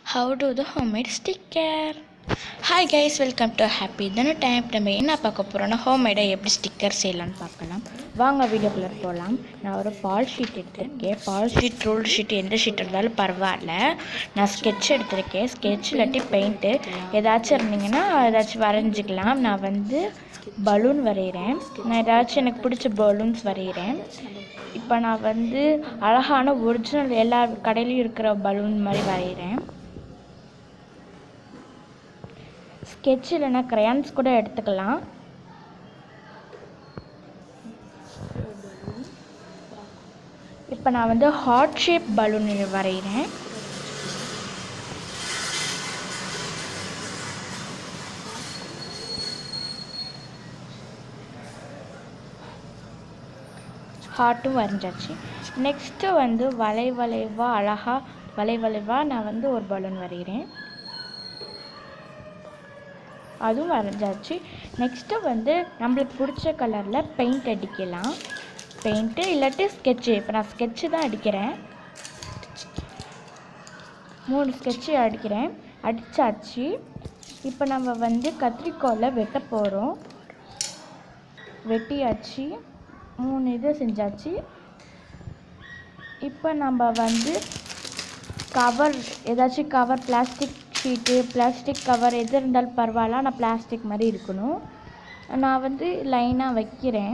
how do the homemade sticker hi guys welcome to happy தானே time நம்ம என்ன பார்க்க போகிறோன்னா ஹோம்மேடை எப்படி ஸ்டிக்கர் செய்யலாம்னு பார்க்கலாம் வாங்க வீடியோக்குள்ளே போகலாம் நான் ஒரு பால் ஷீட் எடுத்திருக்கேன் பால் ஷீட் ரூல் ஷீட் எந்த ஷீட் இருந்தாலும் பரவாயில்ல நான் ஸ்கெட்ச் எடுத்திருக்கேன் ஸ்கெட்ச் இல்லாட்டி பெயிண்ட்டு ஏதாச்சும் இருந்தீங்கன்னா ஏதாச்சும் வரைஞ்சிக்கலாம் நான் வந்து பலூன் வரைகிறேன் நான் ஏதாச்சும் எனக்கு பிடிச்ச பலூன்ஸ் வரைகிறேன் இப்போ நான் வந்து அழகான ஒரிஜினல் எல்லா கடையிலையும் இருக்கிற பலூன் மாதிரி வரைகிறேன் ஸ்கெட்ச் இல்லைன்னா க்ரையான்ஸ் கூட எடுத்துக்கலாம் இப்போ நான் வந்து ஹார்ட் ஷேப் பலூன் வரைகிறேன் ஹார்ட்டும் வரைஞ்சாச்சு நெக்ஸ்ட்டு வந்து வளை வளைவாக அழகாக வளை வளைவாக நான் வந்து ஒரு பலூன் வரைகிறேன் அதுவும் வரைஞ்சாச்சு நெக்ஸ்ட்டு வந்து நம்மளுக்கு பிடிச்ச கலரில் பெயிண்ட் அடிக்கலாம் பெயிண்ட்டு இல்லாட்டி ஸ்கெட்சு இப்போ நான் ஸ்கெட்சு தான் அடிக்கிறேன் மூணு ஸ்கெட்சு அடிக்கிறேன் அடித்தாச்சு இப்போ நம்ம வந்து கத்திரிக்கோலை வெட்ட போகிறோம் வெட்டியாச்சு மூணு இது செஞ்சாச்சு இப்போ நம்ம வந்து கவர் ஏதாச்சும் cover plastic sheet plastic cover எது இருந்தாலும் பரவாயில்ல ஆனால் பிளாஸ்டிக் மாதிரி இருக்கணும் நான் வந்து லைனாக வைக்கிறேன்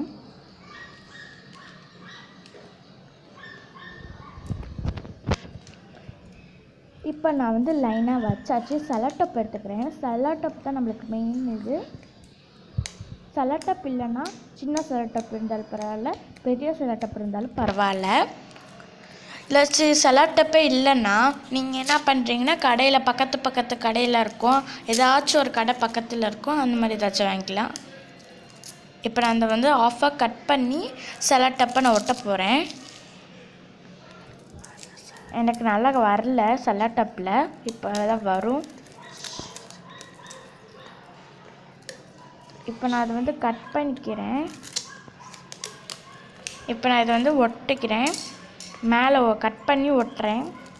இப்போ நான் வந்து லைனாக வச்சாச்சு செலட்டப் எடுத்துக்கிறேன் செலட்டப் தான் நம்மளுக்கு மெயின் இது செலட்டப் இல்லைன்னா சின்ன செலட்டப் இருந்தாலும் பரவாயில்ல பெரிய செலட்டப் இருந்தாலும் பரவாயில்ல இல்லை செலாட்டப்பே இல்லைன்னா நீங்கள் என்ன பண்ணுறீங்கன்னா கடையில் பக்கத்து பக்கத்து கடையில் இருக்கும் ஏதாச்சும் ஒரு கடை பக்கத்தில் இருக்கும் அந்த மாதிரி ஏதாச்சும் வாங்கிக்கலாம் இப்போ நான் அந்த வந்து ஆஃபாக கட் பண்ணி செலாட்டப்பை நான் ஒட்ட போகிறேன் எனக்கு நல்லா வரல செலாட்டப்பில் இப்போ தான் வரும் இப்போ நான் அதை வந்து கட் பண்ணிக்கிறேன் இப்போ நான் இதை வந்து ஒட்டிக்கிறேன் மேலே கட் பண்ணி ஒட்டுறேன்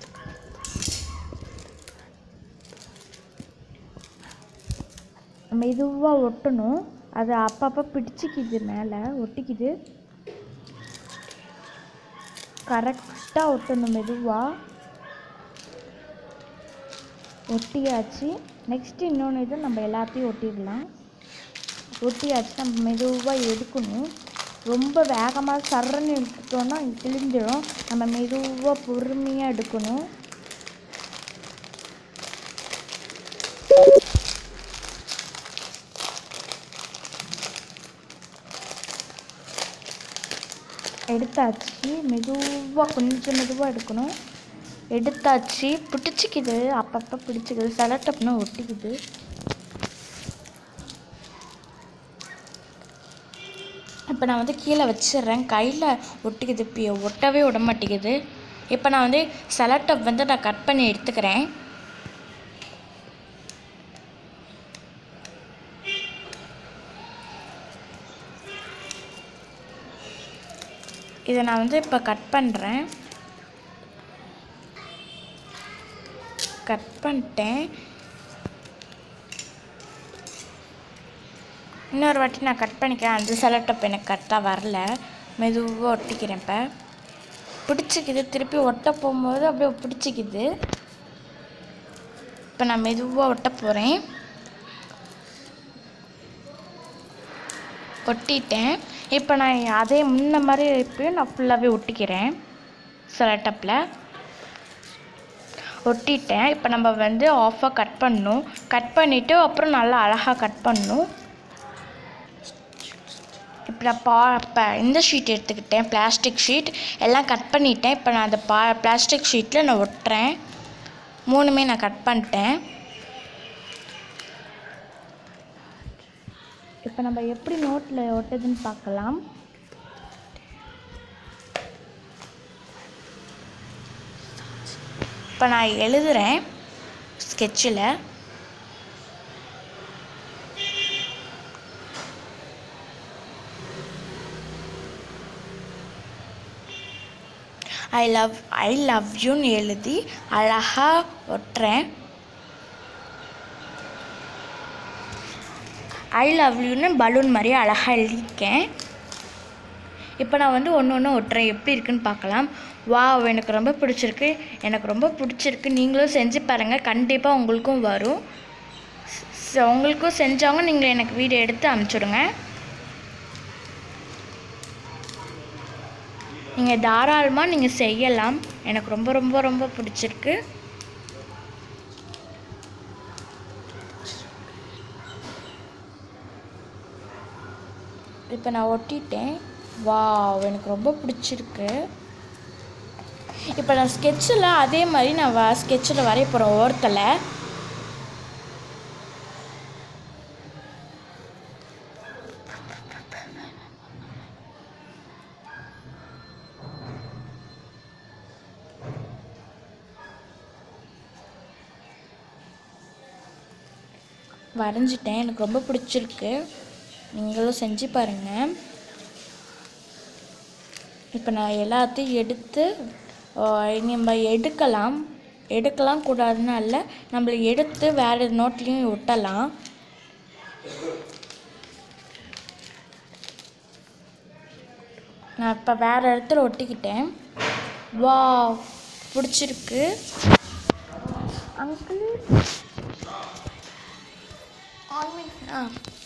மெதுவாக ஒட்டணும் அது அப்பப்போ பிடிச்சிக்குது மேலே ஒட்டிக்குது கரெக்டாக ஒட்டணும் மெதுவாக ஒட்டியாச்சு நெக்ஸ்ட்டு இன்னொன்று இது நம்ம எல்லாத்தையும் ஒட்டிடலாம் ஒட்டியாச்சு நம்ம மெதுவாக எடுக்கணும் ரொம்ப வேகமாக சர்றன்னு எடுத்துட்டோன்னா கிழிஞ்சிடும் நம்ம மெதுவாக பொறுமையாக எடுக்கணும் எடுத்தாச்சு மெதுவாக கொஞ்சம் மெதுவாக எடுக்கணும் எடுத்தாச்சு பிடிச்சிக்குது அப்பப்போ பிடிச்சிக்குது செலட்டப்னா ஒட்டிக்குது இப்போ நான் வந்து கீழே வச்சிடுறேன் கையில் ஒட்டிக்குது இப்போ ஒட்டவே விட மாட்டேங்குது இப்போ நான் வந்து செலட்டப் வந்து நான் கட் பண்ணி எடுத்துக்கிறேன் இதை நான் வந்து இப்போ கட் பண்ணுறேன் கட் பண்ணிட்டேன் இன்னொரு வாட்டி நான் கட் பண்ணிக்கிறேன் அந்த செலட்டப் எனக்கு கரெக்டாக வரல மெதுவாக ஒட்டிக்கிறேன் இப்போ பிடிச்சிக்குது திருப்பி ஒட்ட போகும்போது அப்படியே பிடிச்சிக்குது இப்போ நான் மெதுவாக ஒட்ட போகிறேன் ஒட்டிட்டேன் இப்போ நான் அதே முன்ன மாதிரி இப்பயும் நான் ஃபுல்லாகவே ஒட்டிக்கிறேன் செலட்டப்பில் ஒட்டிட்டேன் இப்போ நம்ம வந்து ஆஃபாக கட் பண்ணணும் கட் பண்ணிவிட்டு அப்புறம் நல்லா அழகாக கட் பண்ணணும் இப்போ நான் பா இப்போ இந்த ஷீட் எடுத்துக்கிட்டேன் பிளாஸ்டிக் ஷீட் எல்லாம் கட் பண்ணிட்டேன் இப்போ நான் அந்த பா பிளாஸ்டிக் ஷீட்டில் நான் ஒட்டுறேன் மூணுமே நான் கட் பண்ணிட்டேன் இப்போ நம்ம எப்படி நோட்டில் ஒட்டுதுன்னு பார்க்கலாம் இப்போ நான் எழுதுகிறேன் ஸ்கெட்சில் ஐ லவ் ஐ லவ் யூன்னு எழுதி அழகாக ஒட்டுறேன் ஐ லவ் யூன்னு பலூன் மாதிரி அழகாக எழுதியிருக்கேன் இப்போ நான் வந்து ஒன்று ஒன்று ஒட்டுறேன் எப்படி இருக்குன்னு பார்க்கலாம் வாவ் எனக்கு ரொம்ப பிடிச்சிருக்கு எனக்கு ரொம்ப பிடிச்சிருக்கு நீங்களும் செஞ்சு பாருங்கள் கண்டிப்பாக உங்களுக்கும் வரும் ஸோ உங்களுக்கும் செஞ்சவங்க நீங்கள் எனக்கு வீடியோ எடுத்து அனுப்பிச்சுடுங்க நீங்கள் தாராளமாக நீங்கள் செய்யலாம் எனக்கு ரொம்ப ரொம்ப ரொம்ப பிடிச்சிருக்கு இப்போ நான் ஒட்டிட்டேன் வாவ் எனக்கு ரொம்ப பிடிச்சிருக்கு இப்போ நான் ஸ்கெட்சில் அதே மாதிரி நான் வ ஸ்கெட்சில் வரைய போகிறேன் ஓரத்தில் வரைஞ்சிட்டேன் எனக்கு ரொம்ப பிடிச்சிருக்கு நீங்களும் செஞ்சு பாருங்கள் இப்போ நான் எல்லாத்தையும் எடுத்து ஆஹ் நம்ம எடுக்கலாம் எடுக்கலாம் கூடாதுன்னு இல்லை நம்மளை எடுத்து வேறு நோட்லேயும் ஒட்டலாம் நான் இப்போ வேறு இடத்துல ஒட்டிக்கிட்டேன் வா பிடிச்சிருக்கு அங்கிள் ஆ